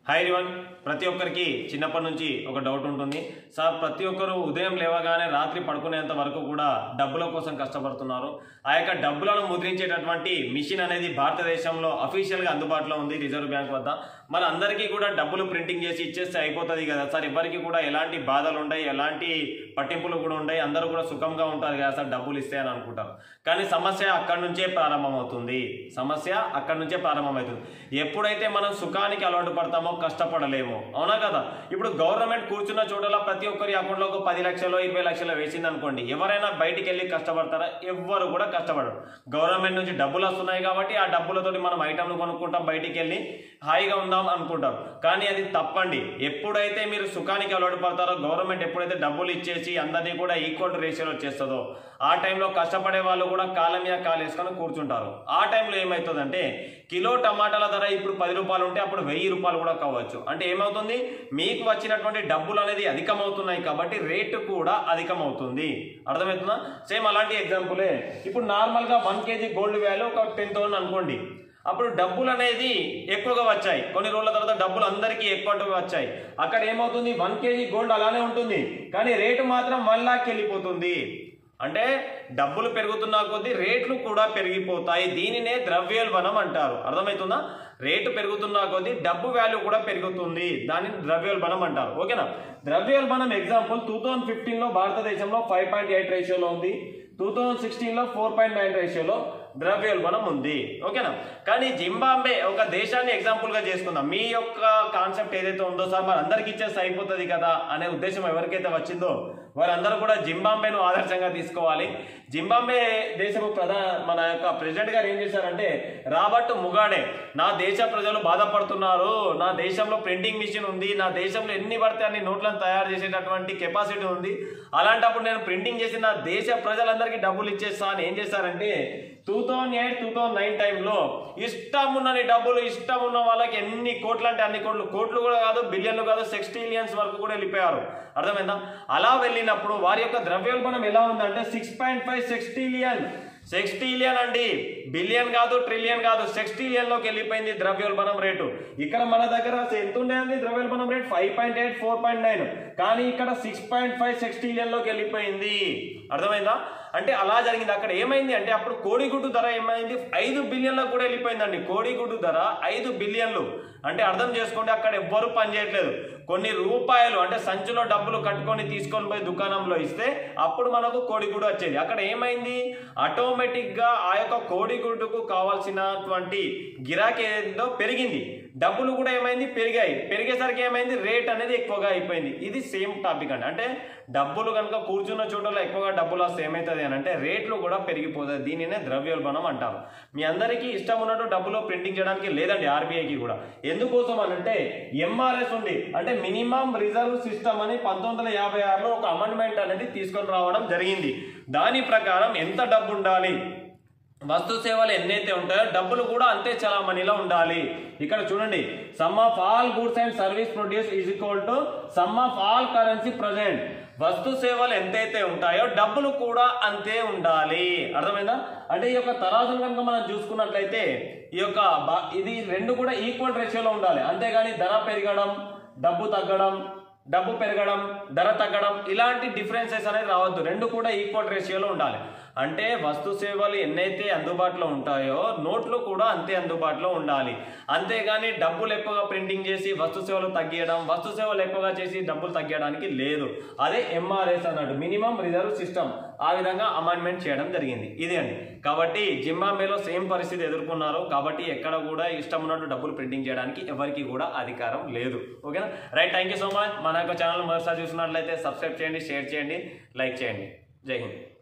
hi రివన్ ప్రతి ఒక్కరికి చిన్నప్పటి నుంచి ఒక డౌట్ ఉంటుంది సార్ ప్రతి ఒక్కరు ఉదయం లేవగానే రాత్రి పడుకునేంత వరకు కూడా డబ్బుల కోసం కష్టపడుతున్నారు ఆ యొక్క డబ్బులను ముద్రించేటటువంటి మిషన్ అనేది భారతదేశంలో అఫీషియల్గా అందుబాటులో ఉంది రిజర్వ్ బ్యాంక్ వద్ద మన అందరికీ కూడా డబ్బులు ప్రింటింగ్ చేసి ఇచ్చేస్తే అయిపోతుంది కదా సార్ ఎవరికి కూడా ఎలాంటి బాధలు ఉండయి ఎలాంటి పట్టింపులు కూడా ఉండయి అందరూ కూడా సుఖంగా ఉంటారు కదా సార్ డబ్బులు ఇస్తే అని అనుకుంటారు కానీ సమస్య అక్కడి నుంచే ప్రారంభమవుతుంది సమస్య అక్కడి నుంచే ప్రారంభమవుతుంది ఎప్పుడైతే మనం సుఖానికి అలవాటు పడతామో కష్టపడలేము అవునా కదా ఇప్పుడు గవర్నమెంట్ కూర్చున్న చోటలా ప్రతి ఒక్కరి అకౌంట్లో ఒక పది లక్షలు ఇరవై లక్షలు వేసింది అనుకోండి ఎవరైనా బయటికి వెళ్ళి కష్టపడతారా ఎవ్వరు కూడా కష్టపడరు గవర్నమెంట్ నుంచి డబ్బులు వస్తున్నాయి కాబట్టి ఆ డబ్బులతోటి మనం ఐటమ్లు కొనుక్కుంటాం బయటికి వెళ్ళి హాయిగా ఉందాం అనుకుంటారు కానీ అది తప్పండి ఎప్పుడైతే మీరు సుఖానికి అలవాటు పడతారో గవర్నమెంట్ ఎప్పుడైతే డబ్బులు ఇచ్చేసి అందరినీ కూడా ఈక్వల్ రేషియోలో చేస్తుందో ఆ టైంలో కష్టపడే వాళ్ళు కూడా కాలం మీద కాలు వేసుకొని కూర్చుంటారు ఆ టైంలో ఏమవుతుందంటే కిలో టమాటాల ధర ఇప్పుడు పది రూపాయలు ఉంటే అప్పుడు వెయ్యి రూపాయలు కూడా కావచ్చు అంటే ఏమవుతుంది మీకు వచ్చినటువంటి డబ్బులు అనేది అధికమవుతున్నాయి కాబట్టి రేటు కూడా అధికమవుతుంది అర్థమవుతుందా సేమ్ అలాంటి ఎగ్జాంపులే ఇప్పుడు నార్మల్గా వన్ కేజీ గోల్డ్ వాల్యూ ఒక టెన్ థౌసండ్ అనుకోండి అప్పుడు డబ్బులు అనేది ఎక్కువగా వచ్చాయి కొన్ని రోజుల తర్వాత డబ్బులు అందరికీ ఎక్కువ వచ్చాయి అక్కడ ఏమవుతుంది వన్ కేజీ గోల్డ్ అలానే ఉంటుంది కానీ రేటు మాత్రం వన్ లాక్ వెళ్ళిపోతుంది అంటే డబ్బులు పెరుగుతున్న కొద్దీ రేట్లు కూడా పెరిగిపోతాయి దీనినే ద్రవ్యోల్బణం అంటారు అర్థమవుతుందా రేటు పెరుగుతున్న కొద్దీ డబ్బు వాల్యూ కూడా పెరుగుతుంది దానిని ద్రవ్యోల్బణం అంటారు ఓకేనా ద్రవ్యోల్బణం ఎగ్జాంపుల్ టూ థౌజండ్ ఫిఫ్టీన్లో భారతదేశంలో ఫైవ్ పాయింట్ ఎయిట్ రేషియోలో ఉంది టూ థౌజండ్ సిక్స్టీన్లో ఫోర్ పాయింట్ నైన్ రేషియోలో ద్రవ్యోల్బణం ఉంది ఓకేనా కానీ జింబాంబే ఒక దేశాన్ని ఎగ్జాంపుల్గా చేసుకుందాం మీ యొక్క కాన్సెప్ట్ ఏదైతే ఉందో సార్ మరి అందరికి ఇచ్చేస్తే అయిపోతుంది కదా అనే ఉద్దేశం ఎవరికైతే వచ్చిందో వారందరూ కూడా జింబాంబేను ఆదర్శంగా తీసుకోవాలి జింబాంబే దేశపు ప్రధాన మన యొక్క ప్రెసిడెంట్ గారు ఏం చేశారంటే రాబర్ట్ ముగాడే నా దేశ ప్రజలు బాధపడుతున్నారు నా దేశంలో ప్రింటింగ్ మిషన్ ఉంది నా దేశంలో ఎన్ని పడితే అన్ని నోట్లను తయారు చేసేటటువంటి కెపాసిటీ ఉంది అలాంటప్పుడు నేను ప్రింటింగ్ చేసి నా దేశ ప్రజలందరికీ డబ్బులు ఇచ్చేస్తా అని ఏం చేశారంటే two thousand eight two thousand nine టైంలో ఇష్టం ఉన్నని డబ్బులు ఇష్టం ఉన్న వాళ్ళకి ఎన్ని కోట్లు అంటే అన్ని కోట్లు కోట్లు కూడా కాదు బిలియన్లు కాదు సెక్స్టీలియన్స్ వరకు కూడా వెళ్ళిపోయారు అర్థమైందా అలా వెళ్ళినప్పుడు వారి యొక్క ద్రవ్యోల్బణం ఎలా ఉందంటే six point five sextillion sextillion అండి బిలియన్ కాదు ట్రిలియన్ కాదు సెక్స్టీలియన్ లోకి వెళ్ళిపోయింది ద్రవ్యోల్బణం రేటు ఇక్కడ మన దగ్గర ఎంత ఉండేది ద్రవ్యోల్బణం rate five point eight four point nine కానీ ఇక్కడ సిక్స్ పాయింట్ ఫైవ్ సెక్స్టీలియన్ లోకి వెళ్ళిపోయింది అర్థమైందా అంటే అలా జరిగింది అక్కడ ఏమైంది అంటే అప్పుడు కోడిగుడ్డు ధర ఏమైంది ఐదు బిలియన్లకు కూడా వెళ్ళిపోయిందండి కోడిగుడ్డు ధర ఐదు బిలియన్లు అంటే అర్థం చేసుకోండి అక్కడ ఎవ్వరూ పనిచేయట్లేదు కొన్ని రూపాయలు అంటే సంచిలో డబ్బులు కట్టుకొని తీసుకొని పోయి దుకాణంలో ఇస్తే అప్పుడు మనకు కోడిగుడ్డు వచ్చేది అక్కడ ఏమైంది ఆటోమేటిక్గా ఆ యొక్క కోడిగుడ్డుకు కావాల్సినటువంటి గిరాకీ ఏదో పెరిగింది డబ్బులు కూడా ఏమైంది పెరిగాయి పెరిగేసరికి ఏమైంది రేట్ అనేది ఎక్కువగా అయిపోయింది ఇది సేమ్ టాపిక్ అండి అంటే డబ్బులు కనుక కూర్చున్న చోటలో ఎక్కువగా డబ్బులు వస్తే ఏమవుతుంది అని అంటే రేట్లు కూడా పెరిగిపోతుంది దీనినే ద్రవ్యోల్బణం అంటారు మీ అందరికీ ఇష్టం ఉన్నట్టు డబ్బులు ప్రింటింగ్ చేయడానికి లేదండి ఆర్బీఐకి కూడా ఎందుకోసం అని అంటే ఎంఆర్ఎస్ ఉంది అంటే మినిమం రిజర్వ్ సిస్టమ్ అని పంతొమ్మిది వందల యాభై ఆరులో ఒక అమెండ్మెంట్ అనేది తీసుకొని రావడం జరిగింది దాని ప్రకారం ఎంత డబ్బు ఉండాలి వస్తు సేవలు ఎన్నైతే ఉంటాయో డబ్బులు కూడా అంతే చలామణిలో ఉండాలి ఇక్కడ చూడండి sum of all goods and service produce is equal to sum of all currency present వస్తు సేవలు ఎంతైతే ఉంటాయో డబ్బులు కూడా అంతే ఉండాలి అర్థమైందా అంటే ఈ యొక్క తరాజును కనుక మనం చూసుకున్నట్లయితే ఈ యొక్క బా- ఇది రెండు కూడా ఈక్వల్ రేషియోలో ఉండాలి అంతేగాని ధర పెరగడం డబ్బు తగ్గడం డబ్బు పెరగడం ధర తగ్గడం ఇలాంటి డిఫరెన్సెస్ అనేది రావద్దు రెండు కూడా ఈక్వల్ రేషియోలో ఉండాలి అంటే వస్తు సేవలు ఎన్నైతే అందుబాటులో ఉంటాయో నోట్లు కూడా అంతే అందుబాటులో ఉండాలి అంతేగాని డబ్బులు ఎక్కువగా ప్రింటింగ్ చేసి వస్తు సేవలు తగ్గియడం వస్తు సేవలు ఎక్కువగా చేసి డబ్బులు తగ్గించడానికి లేదు అదే ఎంఆర్ఎస్ అన్నట్టు మినిమం రిజర్వ్ సిస్టమ్ ఆ విధంగా అమెండ్మెంట్ చేయడం జరిగింది ఇది అండి కాబట్టి జింబాంబేలో సేమ్ పరిస్థితి ఎదుర్కొన్నారు కాబట్టి ఎక్కడ కూడా ఇష్టం ఉన్నట్టు డబ్బులు ప్రింటింగ్ చేయడానికి ఎవరికి కూడా అధికారం లేదు ఓకేనా right thank you so much మన యొక్క ఛానల్ మొదటిసారి చూసినట్లయితే సబ్స్క్రైబ్ చేయండి షేర్ చేయండి లైక్ చేయండి జై హింద్